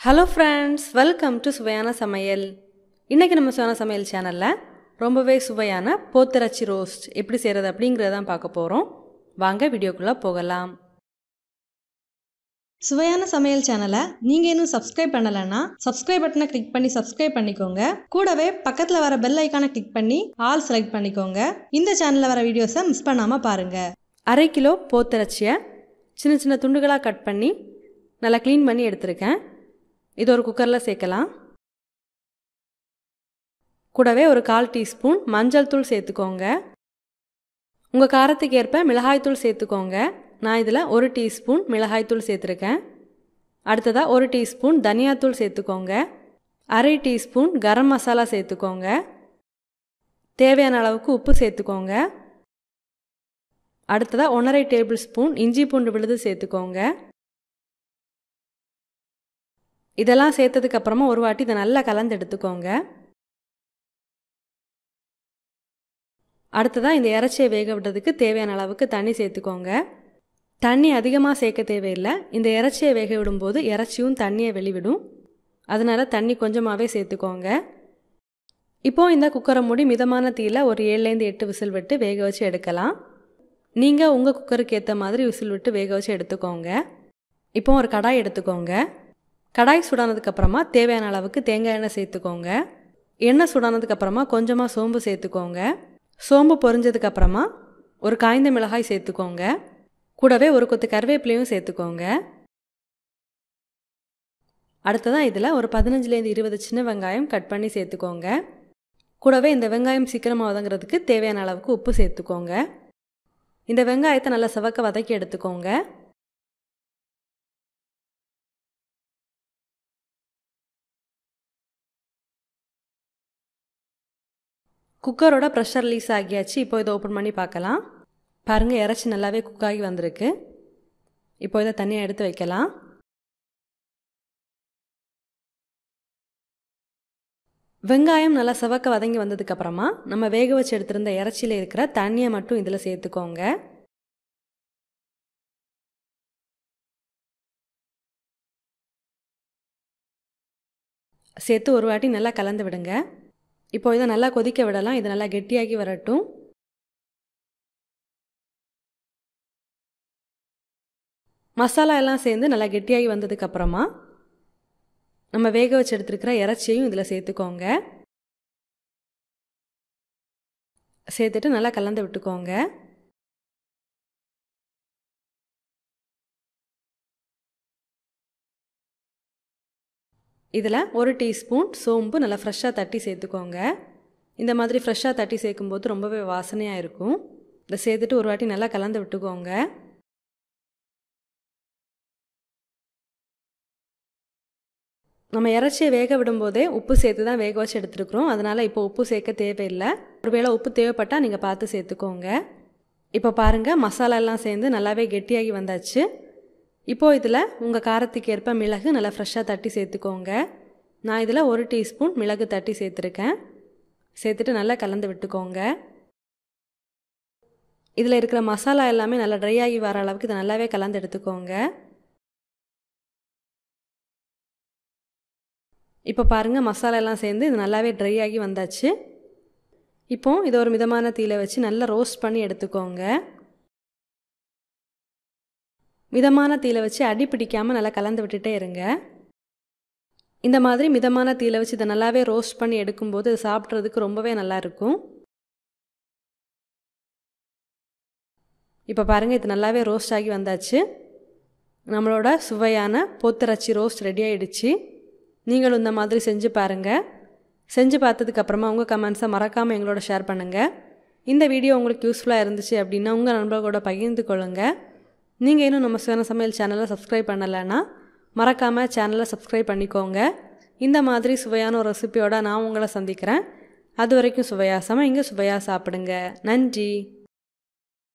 hello friends welcome to சுவையான சமையல் இன்றைக்கி நம்ம சுவையான சமையல் சேனலில் ரொம்பவே சுவையான போத்திரச்சி ரோஸ்ட் எப்படி செய்கிறது அப்படிங்கிறத தான் பார்க்க போகிறோம் வாங்க வீடியோக்குள்ளே போகலாம் சுவையான சமையல் சேனலை நீங்கள் இன்னும் சப்ஸ்கிரைப் பண்ணலைன்னா சப்ஸ்கிரைப் பட்டனை கிளிக் பண்ணி சப்ஸ்கிரைப் பண்ணிக்கோங்க கூடவே பக்கத்தில் வர பெல் ஐக்கானை கிளிக் பண்ணி ஆல் செலக்ட் பண்ணிக்கோங்க இந்த சேனலில் வர வீடியோஸை மிஸ் பண்ணாமல் பாருங்கள் அரை கிலோ போத்திரச்சியை சின்ன சின்ன துண்டுகளாக கட் பண்ணி நல்லா க்ளீன் பண்ணி எடுத்திருக்கேன் இது ஒரு குக்கரில் சேர்க்கலாம் கூடவே ஒரு கால் டீஸ்பூன் மஞ்சள் தூள் சேர்த்துக்கோங்க உங்கள் காரத்துக்கு ஏற்ப மிளகாய்த்தூள் சேர்த்துக்கோங்க நான் இதில் ஒரு டீஸ்பூன் மிளகாய்த்தூள் சேர்த்துருக்கேன் அடுத்ததாக ஒரு டீஸ்பூன் தனியாத்தூள் சேர்த்துக்கோங்க அரை டீஸ்பூன் கரம் மசாலா சேர்த்துக்கோங்க தேவையான அளவுக்கு உப்பு சேர்த்துக்கோங்க அடுத்ததாக ஒன்றரை டேபிள் ஸ்பூன் இஞ்சி பூண்டு விழுது சேர்த்துக்கோங்க இதெல்லாம் சேர்த்ததுக்கு அப்புறமா ஒரு வாட்டி இதை நல்லா கலந்து எடுத்துக்கோங்க அடுத்ததாக இந்த இறைச்சியை வேக விடுறதுக்கு தேவையான அளவுக்கு தண்ணி சேர்த்துக்கோங்க தண்ணி அதிகமாக சேர்க்க தேவையில்லை இந்த இறைச்சியை வேக விடும்போது இறைச்சியும் தண்ணியை வெளிவிடும் அதனால் தண்ணி கொஞ்சமாகவே சேர்த்துக்கோங்க இப்போது இந்த குக்கரை மூடி மிதமான தீயில் ஒரு ஏழுலேருந்து எட்டு விசில் விட்டு வேக வச்சு எடுக்கலாம் நீங்கள் உங்கள் குக்கருக்கு ஏற்ற மாதிரி விசில் விட்டு வேக வச்சு எடுத்துக்கோங்க இப்போ ஒரு கடாய் எடுத்துக்கோங்க கடாய் சுடானதுக்கப்புறமா தேவையான அளவுக்கு தேங்காய் எண்ணெய் சேர்த்துக்கோங்க எண்ணெய் சுடானதுக்கப்புறமா கொஞ்சமாக சோம்பு சேர்த்துக்கோங்க சோம்பு பொரிஞ்சதுக்கப்புறமா ஒரு காய்ந்த மிளகாய் சேர்த்துக்கோங்க கூடவே ஒரு கொத்து கருவேப்பிலையும் சேர்த்துக்கோங்க அடுத்ததான் இதில் ஒரு பதினஞ்சுலேருந்து இருபது சின்ன வெங்காயம் கட் பண்ணி சேர்த்துக்கோங்க கூடவே இந்த வெங்காயம் சீக்கிரமாக வதங்குறதுக்கு தேவையான அளவுக்கு உப்பு சேர்த்துக்கோங்க இந்த வெங்காயத்தை நல்லா செவக்க வதக்கி எடுத்துக்கோங்க குக்கரோட ப்ரெஷர் ரிலீஸ் ஆகியாச்சு இப்போ இதை ஓப்பன் பண்ணி பார்க்கலாம் பாருங்கள் இறச்சி நல்லாவே குக் ஆகி வந்திருக்கு இப்போ இதை தனியாக எடுத்து வைக்கலாம் வெங்காயம் நல்லா செவக்க வதங்கி வந்ததுக்கப்புறமா நம்ம வேக வச்சு எடுத்திருந்த இறைச்சியில் இருக்கிற தண்ணியை மட்டும் இதில் சேர்த்துக்கோங்க சேர்த்து ஒரு வாட்டி நல்லா கலந்து விடுங்க இப்போ இதை நல்லா கொதிக்க விடலாம் இது நல்லா கெட்டியாகி வரட்டும் மசாலா எல்லாம் சேர்ந்து நல்லா கெட்டியாகி வந்ததுக்கப்புறமா நம்ம வேக வச்சு எடுத்துருக்கிற இறைச்சியையும் இதில் சேர்த்துக்கோங்க சேர்த்துட்டு நல்லா கலந்து விட்டுக்கோங்க இதில் ஒரு டீஸ்பூன் சோம்பு நல்லா ஃப்ரெஷ்ஷாக தட்டி சேர்த்துக்கோங்க இந்த மாதிரி ஃப்ரெஷ்ஷாக தட்டி சேர்க்கும்போது ரொம்பவே வாசனையாக இருக்கும் இதை சேர்த்துட்டு ஒரு வாட்டி நல்லா கலந்து விட்டுக்கோங்க நம்ம இறைச்சியை வேக விடும்போதே உப்பு சேர்த்து தான் வேக வச்சு எடுத்துருக்குறோம் அதனால் இப்போ உப்பு சேர்க்க தேவையில்லை ஒருவேளை உப்பு தேவைப்பட்டால் நீங்கள் பார்த்து சேர்த்துக்கோங்க இப்போ பாருங்கள் மசாலா எல்லாம் சேர்ந்து நல்லாவே கெட்டியாகி வந்தாச்சு இப்போது இதில் உங்கள் காரத்துக்கு ஏற்ப மிளகு நல்லா ஃப்ரெஷ்ஷாக தட்டி சேர்த்துக்கோங்க நான் இதில் ஒரு டீஸ்பூன் மிளகு தட்டி சேர்த்துருக்கேன் சேர்த்துட்டு நல்லா கலந்து விட்டுக்கோங்க இதில் இருக்கிற மசாலா எல்லாமே நல்லா ட்ரை ஆகி வர அளவுக்கு இதை நல்லாவே கலந்து எடுத்துக்கோங்க இப்போ பாருங்கள் மசாலா எல்லாம் சேர்ந்து இது நல்லாவே ட்ரை ஆகி வந்தாச்சு இப்போ இதை ஒரு மிதமான தீயில வச்சு நல்லா ரோஸ்ட் பண்ணி எடுத்துக்கோங்க மிதமான தீயில வச்சு அடி பிடிக்காமல் நல்லா கலந்து விட்டுட்டே இருங்க இந்த மாதிரி மிதமான தீயில வச்சு இதை நல்லாவே ரோஸ்ட் பண்ணி எடுக்கும்போது இது சாப்பிட்றதுக்கு ரொம்பவே நல்லா இருக்கும் இப்போ பாருங்கள் இது நல்லாவே ரோஸ்ட் ஆகி வந்தாச்சு நம்மளோட சுவையான பொத்திரச்சி ரோஸ்ட் ரெடி ஆகிடுச்சு நீங்களும் இந்த மாதிரி செஞ்சு பாருங்கள் செஞ்சு பார்த்ததுக்கப்புறமா உங்கள் கமெண்ட்ஸை மறக்காமல் எங்களோட ஷேர் பண்ணுங்கள் இந்த வீடியோ உங்களுக்கு யூஸ்ஃபுல்லாக இருந்துச்சு அப்படின்னா உங்கள் நண்பர்களோட பகிர்ந்து கொள்ளுங்கள் நீங்கள் இன்னும் நம்ம சுவையான சமையல் சேனலை சப்ஸ்கிரைப் பண்ணலைன்னா மறக்காமல் சேனலை சப்ஸ்கிரைப் பண்ணிக்கோங்க இந்த மாதிரி சுவையான ஒரு ரெசிபியோட நான் உங்களை சந்திக்கிறேன் அது வரைக்கும் சுவையா சமைங்க சுவையாக சாப்பிடுங்க நன்றி